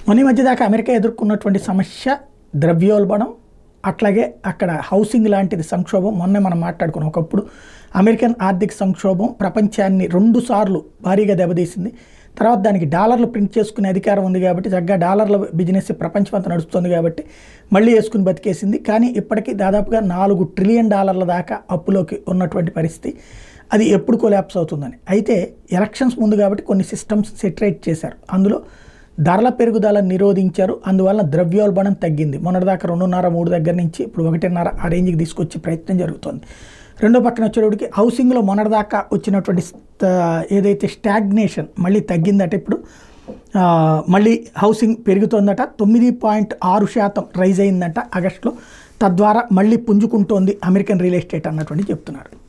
మొన్న ఈ మధ్య దాకా అమెరికా ఎదుర్కొన్నటువంటి సమస్య ద్రవ్యోల్బణం అట్లాగే అక్కడ హౌసింగ్ లాంటిది సంక్షోభం మొన్నే మనం మాట్లాడుకున్నాం ఒకప్పుడు అమెరికన్ ఆర్థిక సంక్షోభం ప్రపంచాన్ని రెండు సార్లు భారీగా దెబ్బతీసింది తర్వాత దానికి డాలర్లు ప్రింట్ చేసుకునే అధికారం ఉంది కాబట్టి చక్కగా డాలర్ల బిజినెస్ ప్రపంచం అంతా నడుస్తుంది కాబట్టి మళ్ళీ వేసుకుని బతికేసింది కానీ ఇప్పటికీ దాదాపుగా నాలుగు ట్రిలియన్ డాలర్ల దాకా అప్పులోకి ఉన్నటువంటి పరిస్థితి అది ఎప్పుడు కొలాప్స్ అవుతుందని అయితే ఎలక్షన్స్ ముందు కాబట్టి కొన్ని సిస్టమ్స్ సెటరేట్ చేశారు అందులో ధరల పెరుగుదలను నిరోధించారు అందువల్ల ద్రవ్యోల్బణం తగ్గింది మొన్నటిదాకా రెండున్నర మూడు దగ్గర నుంచి ఇప్పుడు ఒకటిన్నర ఆ రేంజ్కి తీసుకొచ్చే ప్రయత్నం జరుగుతుంది రెండో పక్కన వచ్చేటప్పటికి హౌసింగ్లో మొన్నటిదాకా వచ్చినటువంటి స్థ- ఏదైతే స్టాగ్నేషన్ మళ్ళీ తగ్గిందట ఇప్పుడు ఆ, మళ్ళీ హౌసింగ్ పెరుగుతోందట తొమ్మిది పాయింట్ ఆరు శాతం రైజ్ అయిందంట ఆగస్టులో తద్వారా మళ్ళీ పుంజుకుంటోంది అమెరికన్ రియల్ ఎస్టేట్ అన్నటువంటి చెప్తున్నారు